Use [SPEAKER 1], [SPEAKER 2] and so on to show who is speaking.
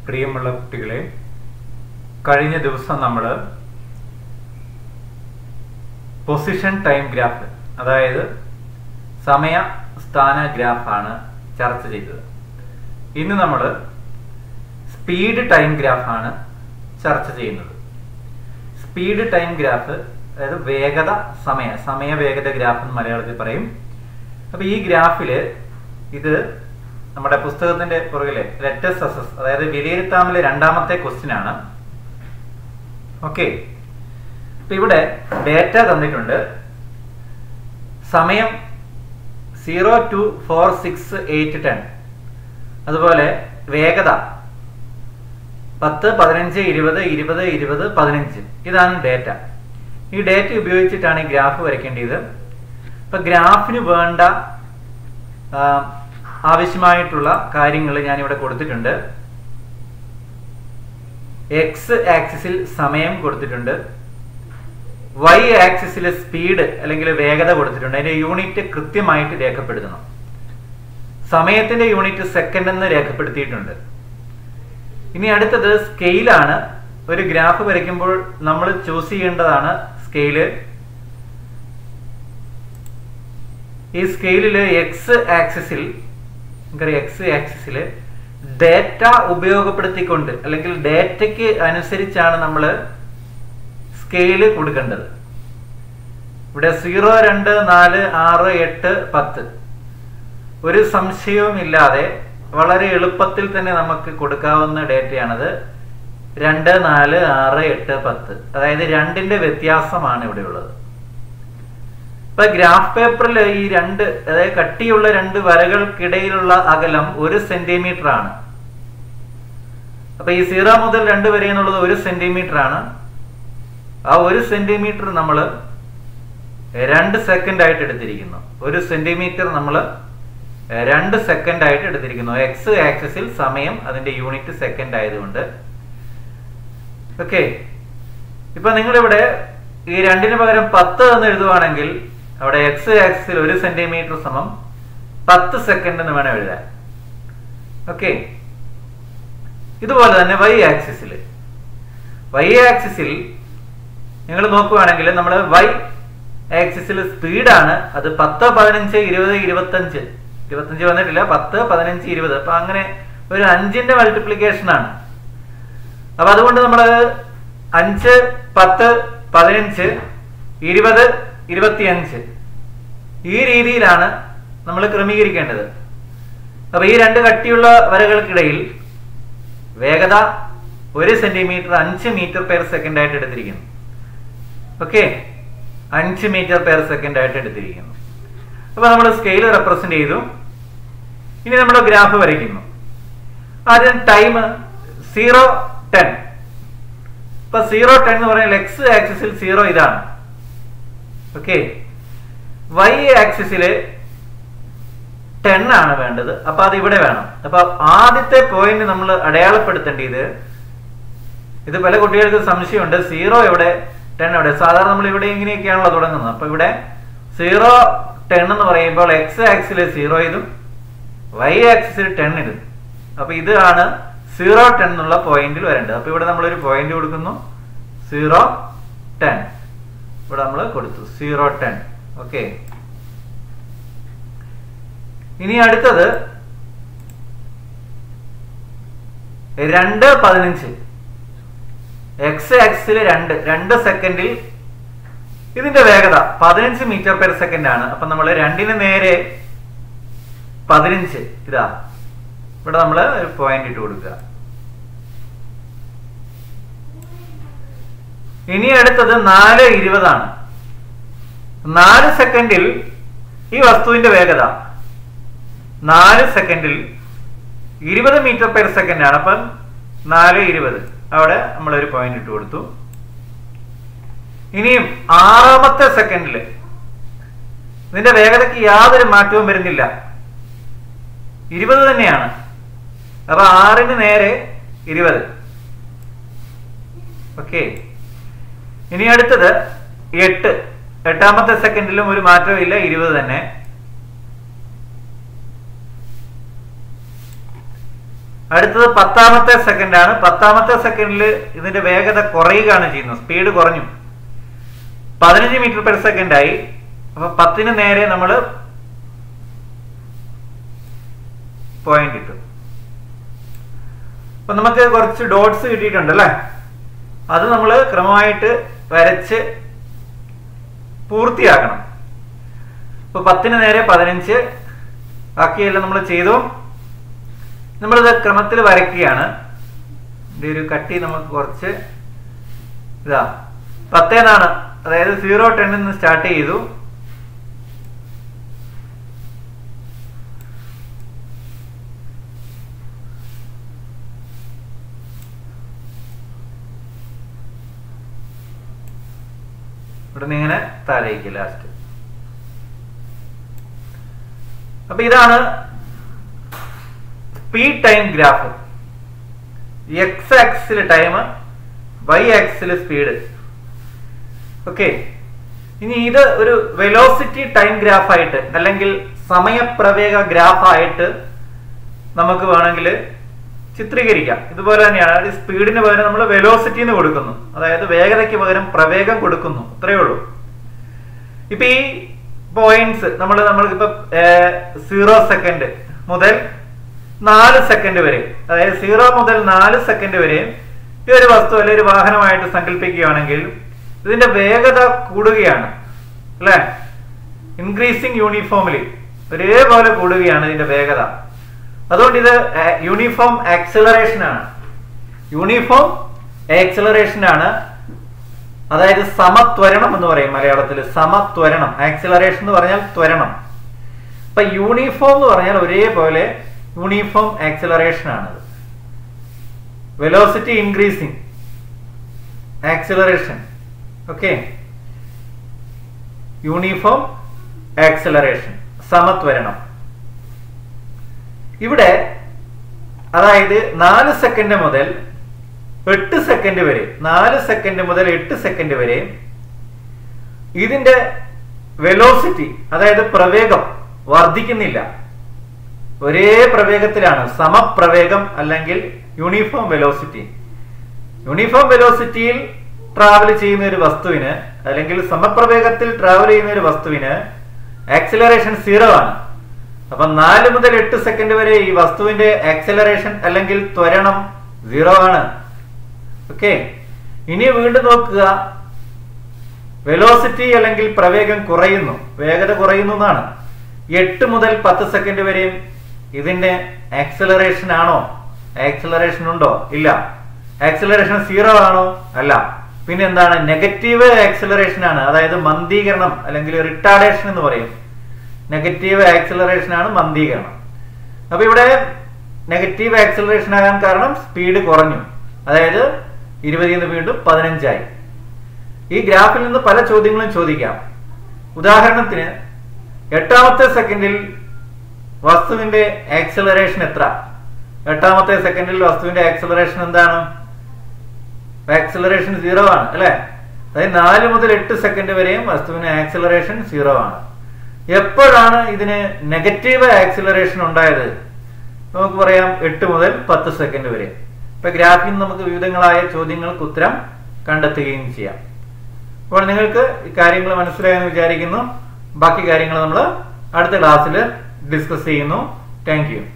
[SPEAKER 1] പ്രിയമുള്ള കുട്ടികളെ കഴിഞ്ഞ ദിവസം നമ്മൾ പൊസിഷൻ ടൈം ഗ്രാഫ് അതായത് സമയ സ്ഥാന ഗ്രാഫാണ് ചർച്ച ചെയ്തത് ഇന്ന് നമ്മൾ സ്പീഡ് ടൈം ഗ്രാഫാണ് ചർച്ച ചെയ്യുന്നത് സ്പീഡ് ടൈം ഗ്രാഫ് അതായത് വേഗത സമയ സമയ വേഗത ഗ്രാഫ് എന്ന് മലയാളത്തിൽ പറയും അപ്പൊ ഈ ഗ്രാഫില് ഇത് നമ്മുടെ പുസ്തകത്തിന്റെ പുറകിലെ ലെറ്റസ് അസസ് അതായത് വിലയിരുത്താമിലെ രണ്ടാമത്തെ ക്വസ്റ്റ്യൻ ആണ് ഓക്കെ അപ്പൊ ഇവിടെ ഡേറ്റ തന്നിട്ടുണ്ട് സമയം zero two four six eight ten അതുപോലെ വേഗത പത്ത് പതിനഞ്ച് ഇരുപത് ഇരുപത് ഇരുപത് പതിനഞ്ച് ഇതാണ് ഡേറ്റ ഈ ഡേറ്റ ഉപയോഗിച്ചിട്ടാണ് ഈ ഗ്രാഫ് വരയ്ക്കേണ്ടത് ഇപ്പൊ ഗ്രാഫിന് വേണ്ട ആവശ്യമായിട്ടുള്ള കാര്യങ്ങൾ ഞാനിവിടെ കൊടുത്തിട്ടുണ്ട് എക്സ് ആക്സിസിൽ സമയം കൊടുത്തിട്ടുണ്ട് വൈ ആക്സിസിൽ സ്പീഡ് അല്ലെങ്കിൽ വേഗത കൊടുത്തിട്ടുണ്ട് അതിന്റെ യൂണിറ്റ് കൃത്യമായിട്ട് രേഖപ്പെടുത്തണം സമയത്തിന്റെ യൂണിറ്റ് സെക്കൻഡ് എന്ന് രേഖപ്പെടുത്തിയിട്ടുണ്ട് ഇനി അടുത്തത് സ്കെയിലാണ് ഒരു ഗ്രാഫ് വരയ്ക്കുമ്പോൾ നമ്മൾ ചൂസ് ചെയ്യേണ്ടതാണ് സ്കെയില് ഈ സ്കെയിലില് എക്സ് ആക്സിസിൽ നമുക്കറിയാം എക്സ് ആക്സിസിൽ ഡേറ്റ ഉപയോഗപ്പെടുത്തിക്കൊണ്ട് അല്ലെങ്കിൽ ഡേറ്റയ്ക്ക് അനുസരിച്ചാണ് നമ്മൾ സ്കെയില് കൊടുക്കേണ്ടത് ഇവിടെ സീറോ രണ്ട് നാല് ആറ് എട്ട് പത്ത് ഒരു സംശയവും ഇല്ലാതെ വളരെ എളുപ്പത്തിൽ തന്നെ നമുക്ക് കൊടുക്കാവുന്ന ഡേറ്റയാണത് രണ്ട് നാല് ആറ് എട്ട് പത്ത് അതായത് രണ്ടിന്റെ വ്യത്യാസമാണ് ഇവിടെ ഉള്ളത് ഇപ്പൊ ഗ്രാഫ് പേപ്പറിൽ ഈ രണ്ട് അതായത് കട്ടിയുള്ള രണ്ട് വരകൾക്കിടയിലുള്ള അകലം ഒരു സെന്റിമീറ്റർ ആണ് അപ്പൊ ഈ സീറോ മുതൽ രണ്ട് വരെ എന്നുള്ളത് ഒരു സെന്റിമീറ്റർ ആണ് ആ ഒരു സെന്റിമീറ്റർ നമ്മൾ രണ്ട് സെക്കൻഡ് ആയിട്ട് എടുത്തിരിക്കുന്നു ഒരു സെന്റിമീറ്റർ നമ്മൾ രണ്ട് സെക്കൻഡ് ആയിട്ട് എടുത്തിരിക്കുന്നു എക്സ് ആക്സിസിൽ സമയം അതിന്റെ യൂണിറ്റ് സെക്കൻഡ് ആയതുകൊണ്ട് ഓക്കെ ഇപ്പൊ നിങ്ങളിവിടെ ഈ രണ്ടിന് പകരം പത്ത് എന്ന് എഴുതുവാണെങ്കിൽ അവിടെ എക്സ് ആക്സിൽ ഒരു സെന്റിമീറ്റർ സമം പത്ത് സെക്കൻഡ് എന്ന് വേണം എഴുതാൻ ഓക്കെ ഇതുപോലെ തന്നെ വൈ ആക്സിസിൽ വൈ ആക്സിസിൽ നിങ്ങൾ നോക്കുവാണെങ്കിൽ നമ്മൾ വൈ ആക്സിസിൽ സ്പീഡാണ് അത് പത്ത് പതിനഞ്ച് ഇരുപത് ഇരുപത്തഞ്ച് ഇരുപത്തഞ്ച് വന്നിട്ടില്ല പത്ത് പതിനഞ്ച് ഇരുപത് അപ്പൊ അങ്ങനെ ഒരു അഞ്ചിന്റെ മൾട്ടിപ്ലിക്കേഷൻ ആണ് അപ്പൊ അതുകൊണ്ട് നമ്മൾ അഞ്ച് പത്ത് പതിനഞ്ച് ഇരുപത് ഇരുപത്തിയഞ്ച് ഈ രീതിയിലാണ് നമ്മൾ ക്രമീകരിക്കേണ്ടത് അപ്പൊ ഈ രണ്ട് കട്ടിയുള്ള വരകൾക്കിടയിൽ വേഗത ഒരു സെന്റിമീറ്റർ അഞ്ച് മീറ്റർ പെർ സെക്കൻഡ് ആയിട്ട് എടുത്തിരിക്കുന്നു ഓക്കെ അഞ്ച് മീറ്റർ പെർ സെക്കൻഡ് ആയിട്ട് എടുത്തിരിക്കുന്നു അപ്പൊ നമ്മൾ സ്കെയിൽ റെപ്രസെന്റ് ചെയ്തു ഇനി നമ്മൾ ഗ്രാഫ് വരയ്ക്കുന്നു ആദ്യം ടൈം സീറോ ടെൻ ഇപ്പൊ സീറോ ടെൻ എന്ന് പറയുന്നത് എക്സ് ആക്സിസിൽ സീറോ ഇതാണ് ഓക്കെ വൈ ആക്സിസില് ടെൻ ആണ് വേണ്ടത് അപ്പൊ അത് ഇവിടെ വേണം അപ്പൊ ആദ്യത്തെ പോയിന്റ് നമ്മൾ അടയാളപ്പെടുത്തേണ്ടത് ഇത് പല കുട്ടികൾക്ക് സംശയമുണ്ട് സീറോ എവിടെ ടെൻ എവിടെ സാധാരണ നമ്മൾ ഇവിടെ ഇങ്ങനെയൊക്കെയാണല്ലോ തുടങ്ങുന്നത് അപ്പൊ ഇവിടെ സീറോ ടെൻ എന്ന് പറയുമ്പോൾ എക്സ് ആക്സിൽ സീറോ ഇതും വൈ ആക്സിൽ ടെൻ ഇതും അപ്പൊ ഇതാണ് സീറോ ടെൻ എന്നുള്ള പോയിന്റിൽ വരേണ്ടത് അപ്പൊ ഇവിടെ നമ്മൾ ഒരു പോയിന്റ് കൊടുക്കുന്നു സീറോ ടെൻ ഇവിടെ നമ്മൾ കൊടുത്തു സീറോ ടെൻ ഓക്കെ ഇനി അടുത്തത് രണ്ട് പതിനഞ്ച് എക്സ് ആക്സിൽ രണ്ട് രണ്ട് സെക്കൻഡിൽ ഇതിന്റെ വേഗത പതിനഞ്ച് മീറ്റർ പെർ സെക്കൻഡ് ആണ് അപ്പൊ നമ്മൾ രണ്ടിന് നേരെ പതിനഞ്ച് ഇതാ ഇവിടെ നമ്മൾ ഒരു പോയിന്റ് ഇട്ട് കൊടുക്കുക ഇനി അടുത്തത് നാല് ഇരുപതാണ് നാല് സെക്കൻഡിൽ ഈ വസ്തുവിന്റെ വേഗത നാല് സെക്കൻഡിൽ ഇരുപത് മീറ്റർ പെർ സെക്കൻഡ് ആണ് അപ്പം നാല് ഇരുപത് അവിടെ നമ്മൾ ഒരു പോയിന്റ് ഇട്ട് കൊടുത്തു ഇനിയും ആറാമത്തെ സെക്കൻഡിൽ ഇതിന്റെ വേഗതയ്ക്ക് യാതൊരു മാറ്റവും വരുന്നില്ല ഇരുപത് തന്നെയാണ് അപ്പൊ ആറിന് നേരെ ഇരുപത് ഓക്കെ ഇനി അടുത്തത് എട്ട് എട്ടാമത്തെ സെക്കൻഡിലും ഒരു മാറ്റവും ഇല്ല ഇരുപത് തന്നെ അടുത്തത് പത്താമത്തെ സെക്കൻഡ് ആണ് പത്താമത്തെ സെക്കൻഡിൽ ഇതിന്റെ വേഗത കുറയുകയാണ് ചെയ്യുന്നത് സ്പീഡ് കുറഞ്ഞു പതിനഞ്ച് മീറ്റർ പെർ സെക്കൻഡ് ആയി അപ്പൊ പത്തിന് നേരെ നമ്മൾ പോയിന്റ് ഇട്ടു അപ്പൊ നമുക്ക് കുറച്ച് ഡോട്ട്സ് കിട്ടിയിട്ടുണ്ട് അല്ലേ അത് നമ്മൾ ക്രമമായിട്ട് വരച്ച് പൂർത്തിയാക്കണം ഇപ്പൊ പത്തിന് നേരെ പതിനഞ്ച് ബാക്കിയെല്ലാം നമ്മൾ ചെയ്തു നമ്മളിത് ക്രമത്തിൽ വരയ്ക്കുകയാണ് ഇതിന്റെ ഒരു കട്ടി നമുക്ക് കുറച്ച് ഇതാ പത്തേന്നാണ് അതായത് സീറോ ടെന്നിൽ നിന്ന് സ്റ്റാർട്ട് ചെയ്തു ഇവിടെ നിന്ന് ഇങ്ങനെ താഴേക്ക് ലാസ്റ്റ് അപ്പൊ ഇതാണ് സ്പീഡ് ടൈം ഗ്രാഫ് എക്സ് ആക്സിൽ ടൈം വൈ ആക്സിൽ സ്പീഡ് ഓക്കെ ഇനി ഇത് ഒരു വെലോസിറ്റി ടൈം ഗ്രാഫ് ആയിട്ട് അല്ലെങ്കിൽ സമയപ്രവേഗ ഗ്രാഫ് ആയിട്ട് നമുക്ക് വേണമെങ്കിൽ ചിത്രീകരിക്കാം ഇതുപോലെ തന്നെയാണ് സ്പീഡിന് പകരം നമ്മൾ വെലോസിറ്റി എന്ന് കൊടുക്കുന്നു അതായത് വേഗതയ്ക്ക് പകരം പ്രവേഗം കൊടുക്കുന്നു അത്രയേ ഉള്ളൂ ഇപ്പൊ ഈ പോയിന്റ്സ് നമ്മൾ നമ്മൾക്കിപ്പോ സീറോ സെക്കൻഡ് മുതൽ നാല് സെക്കൻഡ് വരെ അതായത് സീറോ മുതൽ നാല് സെക്കൻഡ് വരെ ഈ ഒരു വസ്തു അല്ലെങ്കിൽ ഒരു വാഹനമായിട്ട് സങ്കല്പിക്കുകയാണെങ്കിൽ ഇതിന്റെ വേഗത കൂടുകയാണ് അല്ലെ ഇൻക്രീസിങ് യൂണിഫോമിലി ഒരേപോലെ കൂടുകയാണ് ഇതിന്റെ വേഗത അതുകൊണ്ട് ഇത് യൂണിഫോം ആക്സിലറേഷൻ ആണ് യൂണിഫോം ആക്സിലറേഷൻ ആണ് അതായത് സമത്വരണം എന്ന് പറയും മലയാളത്തിൽ സമത്വരണം ആക്സിലറേഷൻ എന്ന് പറഞ്ഞാൽ ത്വരണം അപ്പൊ യൂണിഫോം എന്ന് പറഞ്ഞാൽ ഒരേപോലെ യൂണിഫോം ആക്സിലറേഷൻ ആണ് velocity increasing acceleration okay uniform acceleration സമത്വരണം ഇവിടെ അതായത് നാല് സെക്കൻഡ് മുതൽ എട്ട് സെക്കൻഡ് വരെ നാല് സെക്കൻഡ് മുതൽ എട്ട് സെക്കൻഡ് വരെ ഇതിന്റെ വെലോസിറ്റി അതായത് പ്രവേഗം വർദ്ധിക്കുന്നില്ല ഒരേ പ്രവേഗത്തിലാണ് സമപ്രവേഗം അല്ലെങ്കിൽ യൂണിഫോം വെലോസിറ്റി യൂണിഫോം വെലോസിറ്റിയിൽ ട്രാവൽ ചെയ്യുന്ന ഒരു വസ്തുവിന് അല്ലെങ്കിൽ സമപ്രവേഗത്തിൽ ട്രാവൽ ചെയ്യുന്ന ഒരു വസ്തുവിന് ആക്സിലറേഷൻ സീറോ ആണ് അപ്പൊ നാല് മുതൽ എട്ട് സെക്കൻഡ് വരെ ഈ വസ്തുവിന്റെ ആക്സിലറേഷൻ അല്ലെങ്കിൽ ത്വരണം സീറോ ആണ് ഓക്കെ ഇനി വീണ്ടും നോക്കുക വെലോസിറ്റി അല്ലെങ്കിൽ പ്രവേഗം കുറയുന്നു വേഗത കുറയുന്നു എന്നാണ് എട്ട് മുതൽ പത്ത് സെക്കൻഡ് വരെയും ഇതിന്റെ ആക്സിലറേഷൻ ആണോ ആക്സിലറേഷൻ ഉണ്ടോ ഇല്ല ആക്സിലറേഷൻ സീറോ ആണോ അല്ല പിന്നെ എന്താണ് നെഗറ്റീവ് ആക്സിലറേഷൻ ആണ് അതായത് മന്ദീകരണം അല്ലെങ്കിൽ റിട്ടാർഡേഷൻ എന്ന് പറയും നെഗറ്റീവ് ആക്സിലറേഷൻ ആണ് മന്ദീകരണം അപ്പൊ ഇവിടെ നെഗറ്റീവ് ആക്സിലറേഷൻ ആകാൻ കാരണം സ്പീഡ് കുറഞ്ഞു അതായത് ഇരുപതിൽ നിന്ന് വീണ്ടും പതിനഞ്ചായി ഈ ഗ്രാഫിൽ നിന്ന് പല ചോദ്യങ്ങളും ചോദിക്കാം ഉദാഹരണത്തിന് എട്ടാമത്തെ സെക്കൻഡിൽ വസ്തുവിന്റെ ആക്സിലറേഷൻ എത്ര എട്ടാമത്തെ സെക്കൻഡിൽ വസ്തുവിന്റെ ആക്സിലറേഷൻ എന്താണ് ആക്സിലറേഷൻ സീറോ ആണ് അല്ലെ അതായത് നാല് മുതൽ എട്ട് സെക്കൻഡ് വരെയും വസ്തുവിന് ആക്സിലറേഷൻ സീറോ ആണ് എപ്പോഴാണ് ഇതിന് നെഗറ്റീവ് ആക്സിലറേഷൻ ഉണ്ടായത് നമുക്ക് പറയാം എട്ട് മുതൽ പത്ത് സെക്കൻഡ് വരെ ഇപ്പൊ ഗ്രാഫിൽ നിന്ന് നമുക്ക് വിവിധങ്ങളായ ചോദ്യങ്ങൾക്ക് ഉത്തരം കണ്ടെത്തുകയും ചെയ്യാം അപ്പോൾ നിങ്ങൾക്ക് ഈ കാര്യങ്ങൾ മനസ്സിലായെന്ന് വിചാരിക്കുന്നു ബാക്കി കാര്യങ്ങൾ നമ്മൾ അടുത്ത ക്ലാസ്സിൽ ഡിസ്കസ് ചെയ്യുന്നു താങ്ക്